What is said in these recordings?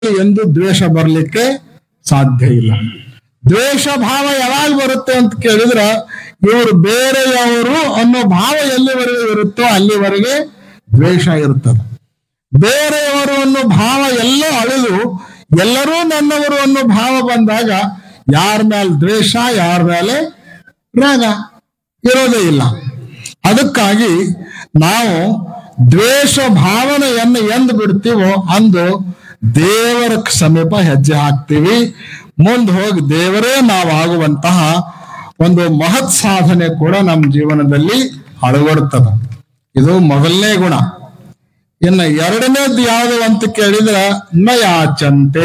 ಎಂದು ದ್ವೇಷ ಬರಲಿಕ್ಕೆ ಸಾಧ್ಯ ಇಲ್ಲ ದ್ವೇಷ ಭಾವ ಯಾವಾಗ ಬರುತ್ತೆ ಅಂತ ಕೇಳಿದ್ರ ಇವರು ಬೇರೆಯವರು ಅನ್ನೋ ಭಾವ ಎಲ್ಲಿವರೆಗೆ ಇರುತ್ತೋ ಅಲ್ಲಿವರೆಗೆ ದ್ವೇಷ ಇರ್ತದೆ ಬೇರೆಯವರು ಅನ್ನೋ ಭಾವ ಎಲ್ಲ ಅಳಿದು ಎಲ್ಲರೂ ನನ್ನವರು ಅನ್ನೋ ಭಾವ ಬಂದಾಗ ಯಾರ ಮೇಲೆ ದ್ವೇಷ ಯಾರ ಮೇಲೆ ರಾಗ ಇರೋದೇ ಇಲ್ಲ ಅದಕ್ಕಾಗಿ ನಾವು ದ್ವೇಷ ಭಾವನೆಯನ್ನು ಎಂದು ಬಿಡ್ತೀವೋ ಅಂದು ದೇವರ ಸಮೀಪ ಹೆಜ್ಜೆ ಹಾಕ್ತೀವಿ ಮುಂದೆ ಹೋಗಿ ದೇವರೇ ನಾವಾಗುವಂತಹ ಒಂದು ಮಹತ್ ಸಾಧನೆ ಕೂಡ ನಮ್ಮ ಜೀವನದಲ್ಲಿ ಅಳವಡುತ್ತದೆ ಇದು ಮೊದಲನೇ ಗುಣ ಇನ್ನು ಎರಡನೇದು ಯಾವುದು ಅಂತ ಕೇಳಿದ್ರ ನಯಾಚಂತೆ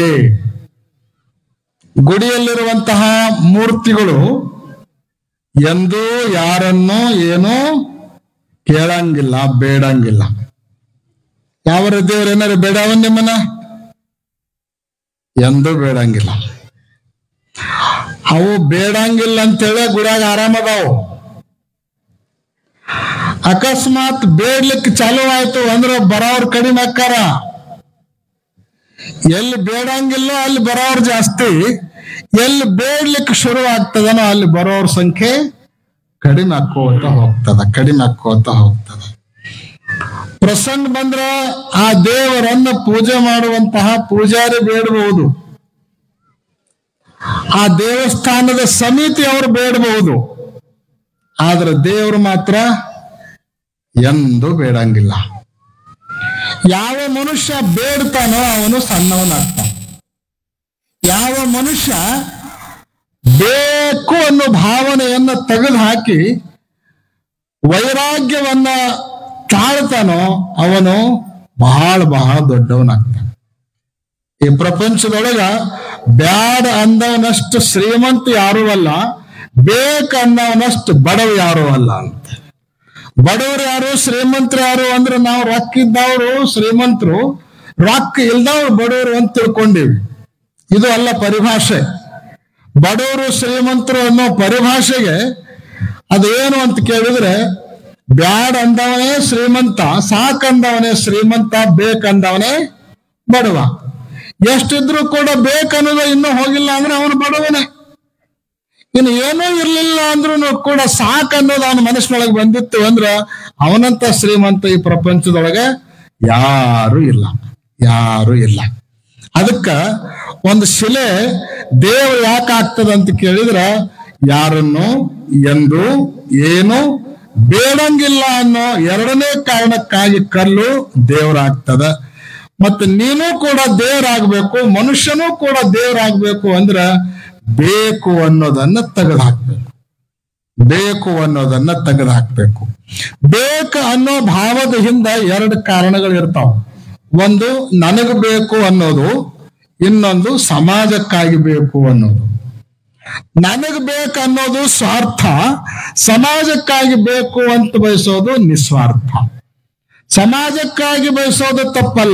ಗುಡಿಯಲ್ಲಿರುವಂತಹ ಮೂರ್ತಿಗಳು ಎಂದೂ ಯಾರನ್ನೂ ಏನೂ ಕೇಳಂಗಿಲ್ಲ ಬೇಡಂಗಿಲ್ಲ ಯಾವ ದೇವ್ರ ಏನಾರು ಬೇಡವ ನಿಮ್ಮನ್ನ ಎಂದೂ ಬೇಡಂಗಿಲ್ಲ ಅವು ಬೇಡಂಗಿಲ್ಲ ಅಂತೇಳಿ ಗುಡಿಯಾಗ ಆರಾಮದಾವು ಅಕಸ್ಮಾತ್ ಬೇಡ್ಲಿಕ್ಕೆ ಚಾಲು ಆಯ್ತು ಅಂದ್ರೆ ಬರೋರ್ ಕಡಿಮೆ ಅಕ್ಕಾರ ಎಲ್ಲಿ ಬೇಡಂಗಿಲ್ಲ ಅಲ್ಲಿ ಬರೋರ್ ಜಾಸ್ತಿ ಎಲ್ಲಿ ಬೇಡ್ಲಿಕ್ಕೆ ಶುರು ಆಗ್ತದನೋ ಅಲ್ಲಿ ಬರೋರ್ ಸಂಖ್ಯೆ ಕಡಿಮೆ ಆಕ್ಕೋತ ಹೋಗ್ತದ ಕಡಿಮೆ ಆಕ್ಕೋತ ಹೋಗ್ತದ ಪ್ರಸಂಗ ಬಂದ್ರ ಆ ದೇವರನ್ನ ಪೂಜೆ ಮಾಡುವಂತಹ ಪೂಜಾರಿ ಬೇಡಬಹುದು ಆ ದೇವಸ್ಥಾನದ ಸಮಿತಿ ಅವರು ಬೇಡಬಹುದು ಆದ್ರೆ ದೇವರು ಮಾತ್ರ ಎಂದು ಬೇಡಂಗಿಲ್ಲ ಯಾವ ಮನುಷ್ಯ ಬೇಡ್ತಾನೋ ಅವನು ಸಣ್ಣವನಾಗ್ತಾನೆ ಯಾವ ಮನುಷ್ಯ ಬೇಕು ಅನ್ನೋ ಭಾವನೆಯನ್ನ ತೆಗೆದು ಹಾಕಿ ವೈರಾಗ್ಯವನ್ನ ತಾಳ್ತಾನೋ ಅವನು ಬಹಳ ಬಹಳ ದೊಡ್ಡವನಾಗ್ತಾನೆ ಈ ಪ್ರಪಂಚದೊಳಗ ಬ್ಯಾಡ ಅಂದವನಷ್ಟು ಶ್ರೀಮಂತ ಯಾರೂ ಅಲ್ಲ ಬೇಕ ಅನ್ನವನಷ್ಟು ಬಡವ ಯಾರೂ ಅಲ್ಲ ಅಂತ ಬಡವರು ಯಾರು ಶ್ರೀಮಂತರು ಯಾರು ಅಂದ್ರೆ ನಾವು ರೊಕ್ಕ ಇದ್ದವರು ಶ್ರೀಮಂತರು ರೊಕ್ಕ ಇಲ್ದವ್ರು ಬಡವರು ಅಂತ ತಿಳ್ಕೊಂಡೀವಿ ಇದು ಅಲ್ಲ ಪರಿಭಾಷೆ ಬಡವರು ಶ್ರೀಮಂತರು ಅನ್ನೋ ಪರಿಭಾಷೆಗೆ ಅದೇನು ಅಂತ ಕೇಳಿದ್ರೆ ಬ್ಯಾಡ್ ಅಂದವನೇ ಶ್ರೀಮಂತ ಸಾಕಂದವನೇ ಶ್ರೀಮಂತ ಬೇಕಂದವನೇ ಬಡವ ಎಷ್ಟಿದ್ರು ಕೂಡ ಬೇಕನ್ನೋದು ಇನ್ನೂ ಹೋಗಿಲ್ಲ ಅಂದ್ರೆ ಅವನು ಬಡವನೇ ಇನ್ನು ಏನೂ ಇರ್ಲಿಲ್ಲ ಅಂದ್ರೂ ಕೂಡ ಸಾಕ್ ಅನ್ನೋದು ಅವನ ಮನಸ್ಸಿನೊಳಗೆ ಬಂದಿತ್ತು ಅಂದ್ರ ಅವನಂತ ಶ್ರೀಮಂತ ಈ ಪ್ರಪಂಚದೊಳಗೆ ಯಾರು ಇಲ್ಲ ಯಾರು ಇಲ್ಲ ಅದಕ್ಕ ಒಂದು ಶಿಲೆ ದೇವರು ಯಾಕೆ ಆಗ್ತದ ಅಂತ ಕೇಳಿದ್ರ ಯಾರನ್ನು ಎಂದು ಏನು ಬೇಡಂಗಿಲ್ಲ ಅನ್ನೋ ಎರಡನೇ ಕಾರಣಕ್ಕಾಗಿ ಕಲ್ಲು ದೇವರಾಗ್ತದ ಮತ್ತೆ ನೀನು ಕೂಡ ದೇವರಾಗ್ಬೇಕು ಮನುಷ್ಯನೂ ಕೂಡ ದೇವರಾಗ್ಬೇಕು ಅಂದ್ರ ಬೇಕು ಅನ್ನೋದನ್ನ ತೆಗೆದು ಹಾಕ್ಬೇಕು ಬೇಕು ಅನ್ನೋದನ್ನ ತೆಗೆದು ಹಾಕ್ಬೇಕು ಬೇಕು ಅನ್ನೋ ಭಾವದ ಹಿಂದ ಎರಡು ಕಾರಣಗಳು ಇರ್ತಾವ ಒಂದು ನನಗೆ ಬೇಕು ಅನ್ನೋದು ಇನ್ನೊಂದು ಸಮಾಜಕ್ಕಾಗಿ ಬೇಕು ಅನ್ನೋದು ನನಗ್ ಬೇಕು ಅನ್ನೋದು ಸ್ವಾರ್ಥ ಸಮಾಜಕ್ಕಾಗಿ ಬೇಕು ಅಂತ ಬಯಸೋದು ನಿಸ್ವಾರ್ಥ ಸಮಾಜಕ್ಕಾಗಿ ಬಯಸೋದು ತಪ್ಪಲ್ಲ